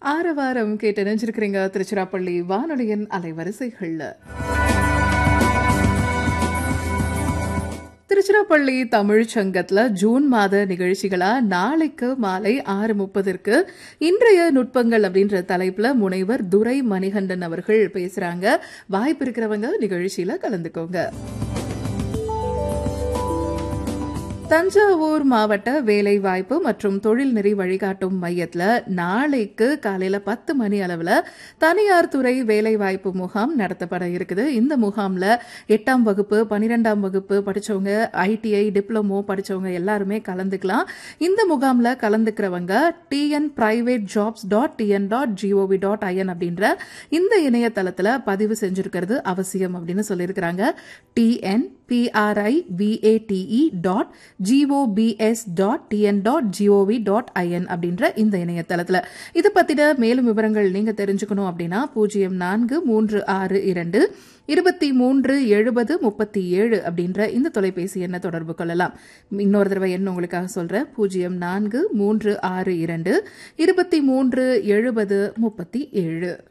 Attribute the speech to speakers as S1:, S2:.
S1: ஆரவாரம் கேட்டு நினைச்சிருக்கிறீங்க திருச்சிராப்பள்ளி வானொலியின் அலைவரிசைகள்ல திருச்சிராப்பள்ளி தமிழ் சங்கத்துல ஜூன் மாத நிகழ்ச்சிகளா நாளைக்கு மாலை ஆறு முப்பதற்கு இன்றைய நுட்பங்கள் அப்படின்ற தலைப்புல முனைவர் துரை மணிகண்டன் அவர்கள் பேசுறாங்க வாய்ப்பு இருக்கிறவங்க நிகழ்ச்சியில கலந்துக்கோங்க தஞ்சாவூர் மாவட்ட வேலைவாய்ப்பு மற்றும் தொழில்நெறி வழிகாட்டும் மையத்தில் நாளைக்கு காலையில் பத்து மணி அளவில் தனியார் துறை வேலைவாய்ப்பு முகாம் நடத்தப்பட இருக்குது இந்த முகாமில் எட்டாம் வகுப்பு பன்னிரெண்டாம் வகுப்பு படித்தவங்க ஐடிஐ டிப்ளமோ படித்தவங்க எல்லாருமே கலந்துக்கலாம் இந்த முகாமில் கலந்துக்கிறவங்க TN private jobs dot TN dot GOV dot IN அப்படின்ற இந்த இணையதளத்தில் பதிவு செஞ்சிருக்கிறது அவசியம் அப்படின்னு சொல்லியிருக்கிறாங்க TN PRI VATE dot GOPS dot TN dot GOV dot IN அப்படின்ற இந்த இணையதளத்தில் இது பற்றின மேலும் விவரங்கள் நீங்கள் தெரிஞ்சுக்கணும் அப்படின்னா பூஜ்ஜியம் நான்கு மூன்று ஆறு இரண்டு இருபத்தி மூன்று எழுபது முப்பத்தி ஏழு அப்படின்ற இந்த தொலைபேசி எண்ணை தொடர்பு கொள்ளலாம் இன்னொரு தடவை எண் உங்களுக்காக சொல்கிறேன் பூஜ்ஜியம் நான்கு மூன்று ஆறு இரண்டு இருபத்தி மூன்று எழுபது முப்பத்தி ஏழு